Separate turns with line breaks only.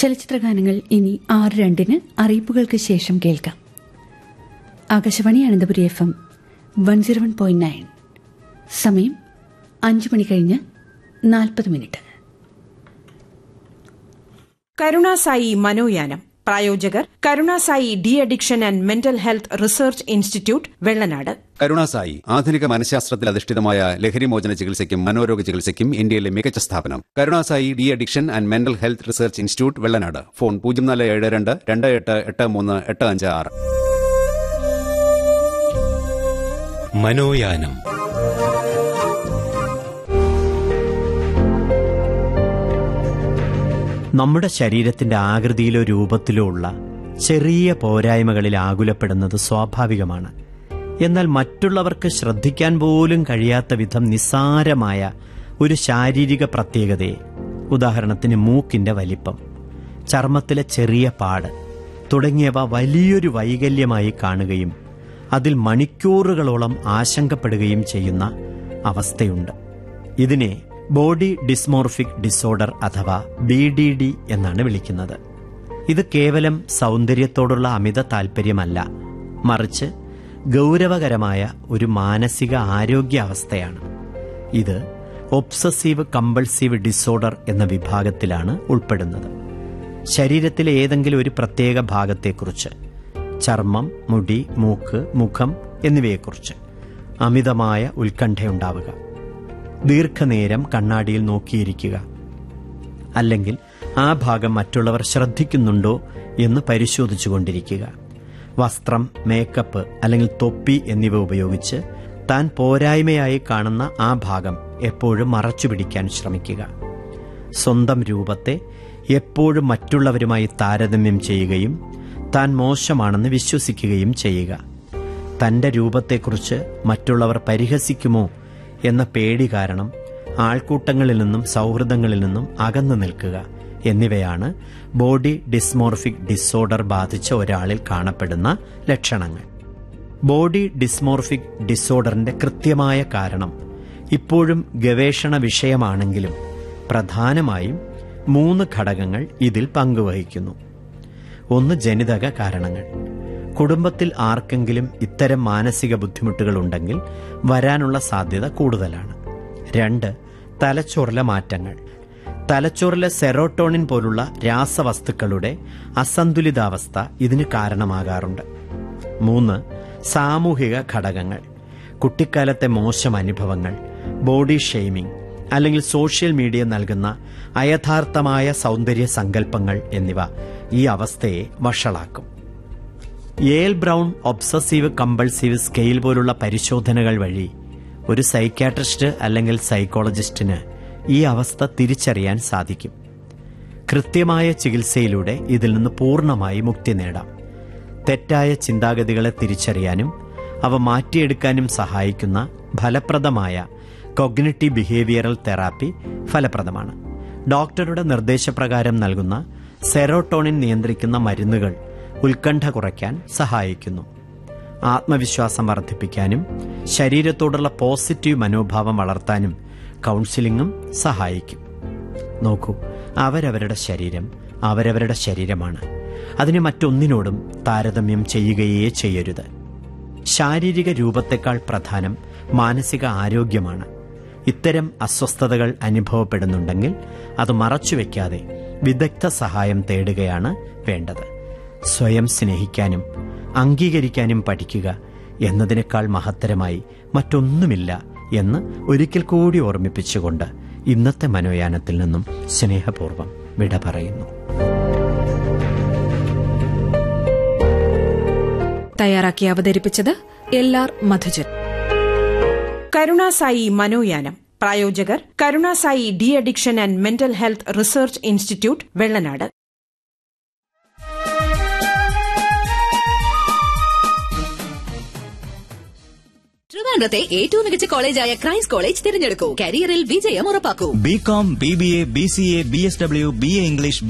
ചലച്ചിത്രഗാനങ്ങൾ ഇനി ആറ് രണ്ടിന് അറിയിപ്പുകൾക്ക് ശേഷം കേൾക്കാം Akashvani Ananthapuri F M one zero one point nine സമയം അഞ്ചു മണി കഴിഞ്ഞ് നാൽപ്പത് മിനിറ്റ്
കരുണാസായി മനോയാനം പ്രായോജകർ Karunasai de addiction and mental health research institute Vellanad
Karunasai ആധുനിക മനഃശാസ്ത്രത്തിൽ അധിഷ്ഠിതമായ ലഹരിമോചന ചികിത്സയ്ക്കും മനോരോഗ ചികിത്സയ്ക്കും ഇന്ത്യയിലെ മികച്ച സ്ഥാപനം Karunasai de addiction and mental health research institute Vellanad phone പൂജ്യം നാല് ഏഴ് രണ്ട് രണ്ട് എട്ട് എട്ട് മൂന്ന് എട്ട് അഞ്ച് ആറ്
മനോയാനം
നമ്മുടെ ശരീരത്തിന്റെ ആകൃതിയിലോ രൂപത്തിലോ ഉള്ള ചെറിയ പോരായ്മകളിൽ ആകുലപ്പെടുന്നത് സ്വാഭാവികമാണ് എന്നാൽ മറ്റുള്ളവർക്ക് ശ്രദ്ധിക്കാൻ പോലും കഴിയാത്ത വിധം നിസ്സാരമായ ഒരു ശാരീരിക പ്രത്യേകതയെ ഉദാഹരണത്തിന് മൂക്കിന്റെ വലിപ്പം ചർമ്മത്തിലെ ചെറിയ പാട് തുടങ്ങിയവ വലിയൊരു വൈകല്യമായി കാണുകയും അതിൽ മണിക്കൂറുകളോളം ആശങ്കപ്പെടുകയും ചെയ്യുന്ന അവസ്ഥയുണ്ട് ഇതിനെ ബോഡി ഡിസ്മോർഫിക് ഡിസോർഡർ അഥവാ ബി ഡി ഡി എന്നാണ് വിളിക്കുന്നത് ഇത് കേവലം സൗന്ദര്യത്തോടുള്ള അമിത താൽപ്പര്യമല്ല മറിച്ച് ഗൗരവകരമായ ഒരു മാനസിക ആരോഗ്യാവസ്ഥയാണ് ഇത് ഒബ്സസീവ് കമ്പൾസീവ് ഡിസോർഡർ എന്ന വിഭാഗത്തിലാണ് ഉൾപ്പെടുന്നത് ശരീരത്തിലെ ഏതെങ്കിലും ഒരു പ്രത്യേക ഭാഗത്തെക്കുറിച്ച് ചർമ്മം മുടി മൂക്ക് മുഖം എന്നിവയെക്കുറിച്ച് അമിതമായ ഉത്കണ്ഠയുണ്ടാവുക ദീർഘനേരം കണ്ണാടിയിൽ നോക്കിയിരിക്കുക അല്ലെങ്കിൽ ആ ഭാഗം മറ്റുള്ളവർ ശ്രദ്ധിക്കുന്നുണ്ടോ എന്ന് പരിശോധിച്ചുകൊണ്ടിരിക്കുക വസ്ത്രം മേക്കപ്പ് അല്ലെങ്കിൽ തൊപ്പി എന്നിവ ഉപയോഗിച്ച് താൻ പോരായ്മയായി കാണുന്ന ആ ഭാഗം എപ്പോഴും മറച്ചു പിടിക്കാൻ ശ്രമിക്കുക സ്വന്തം രൂപത്തെ എപ്പോഴും മറ്റുള്ളവരുമായി താരതമ്യം ചെയ്യുകയും താൻ മോശമാണെന്ന് വിശ്വസിക്കുകയും ചെയ്യുക തന്റെ രൂപത്തെക്കുറിച്ച് മറ്റുള്ളവർ പരിഹസിക്കുമോ എന്ന പേടി കാരണം ആൾക്കൂട്ടങ്ങളിൽ നിന്നും സൗഹൃദങ്ങളിൽ നിന്നും അകന്നു നിൽക്കുക എന്നിവയാണ് ബോഡി ഡിസ്മോർഫിക് ഡിസോർഡർ ബാധിച്ച ഒരാളിൽ കാണപ്പെടുന്ന ലക്ഷണങ്ങൾ ബോഡി ഡിസ്മോർഫിക് ഡിസോർഡറിന്റെ കൃത്യമായ കാരണം ഇപ്പോഴും ഗവേഷണ വിഷയമാണെങ്കിലും പ്രധാനമായും മൂന്ന് ഘടകങ്ങൾ ഇതിൽ പങ്കുവഹിക്കുന്നു ഒന്ന് ജനിതക കാരണങ്ങൾ കുടുംബത്തിൽ ആർക്കെങ്കിലും ഇത്തരം മാനസിക ബുദ്ധിമുട്ടുകൾ ഉണ്ടെങ്കിൽ വരാനുള്ള സാധ്യത കൂടുതലാണ് രണ്ട് തലച്ചോറിലെ മാറ്റങ്ങൾ തലച്ചോറിലെ സെറോട്ടോണിൻ പോലുള്ള രാസവസ്തുക്കളുടെ അസന്തുലിതാവസ്ഥ ഇതിന് കാരണമാകാറുണ്ട് മൂന്ന് സാമൂഹിക ഘടകങ്ങൾ കുട്ടിക്കാലത്തെ മോശം അനുഭവങ്ങൾ ബോഡി ഷെയ്മിംഗ് അല്ലെങ്കിൽ സോഷ്യൽ മീഡിയ നൽകുന്ന അയഥാർത്ഥമായ സൗന്ദര്യ സങ്കല്പങ്ങൾ എന്നിവ ഈ അവസ്ഥയെ വഷളാക്കും Yale Brown obsessive compulsive scale പോലുള്ള പരിശോധനകൾ വഴി ഒരു സൈക്യാട്രിസ്റ്റ് അല്ലെങ്കിൽ സൈക്കോളജിസ്റ്റിന് ഈ അവസ്ഥ തിരിച്ചറിയാൻ സാധിക്കും കൃത്യമായ ചികിത്സയിലൂടെ ഇതിൽ നിന്ന് പൂർണ്ണമായി മുക്തി നേടാം തെറ്റായ ചിന്താഗതികളെ തിരിച്ചറിയാനും അവ മാറ്റിയെടുക്കാനും സഹായിക്കുന്ന ഫലപ്രദമായ കൊഗ്നിറ്റീവ് ബിഹേവിയറൽ തെറാപ്പി ഫലപ്രദമാണ് ഡോക്ടറുടെ നിർദ്ദേശപ്രകാരം നൽകുന്ന സെറോട്ടോണിൻ നിയന്ത്രിക്കുന്ന മരുന്നുകൾ ഉത്കണ്ഠ കുറയ്ക്കാൻ സഹായിക്കുന്നു ആത്മവിശ്വാസം വർദ്ധിപ്പിക്കാനും ശരീരത്തോടുള്ള പോസിറ്റീവ് മനോഭാവം വളർത്താനും കൗൺസിലിംഗും സഹായിക്കും നോക്കൂ അവരവരുടെ ശരീരം അവരവരുടെ ശരീരമാണ് അതിനെ മറ്റൊന്നിനോടും താരതമ്യം ചെയ്യുകയേ ചെയ്യരുത് ശാരീരിക രൂപത്തെക്കാൾ പ്രധാനം മാനസിക ആരോഗ്യമാണ് ഇത്തരം അസ്വസ്ഥതകൾ അനുഭവപ്പെടുന്നുണ്ടെങ്കിൽ അത് മറച്ചുവെക്കാതെ വിദഗ്ധ സഹായം തേടുകയാണ് വേണ്ടത് സ്വയം സ്നേഹിക്കാനും അംഗീകരിക്കാനും പഠിക്കുക എന്നതിനേക്കാൾ മഹത്തരമായി മറ്റൊന്നുമില്ല എന്ന് ഒരിക്കൽ കൂടി ഓർമ്മിപ്പിച്ചുകൊണ്ട് ഇന്നത്തെ മനോയാനത്തിൽ നിന്നും സ്നേഹപൂർവ്വം വിട പറയുന്നു
തയ്യാറാക്കി അവതരിപ്പിച്ചത് എൽ ആർ മധുജൻ കരുണാസായി മനോയാനം പ്രായോജകർ Karunasai de addiction and mental health research institute Vellanad
ട്രിവാൻഡ്രത്തെ ഏറ്റവും മികച്ച കോളേജായ ക്രൈസ്റ്റ് കോളേജ് തിരഞ്ഞെടുക്കൂ കരിയറിൽ വിജയം ഉറപ്പാക്കൂ
B com B B A B C A B S W B A English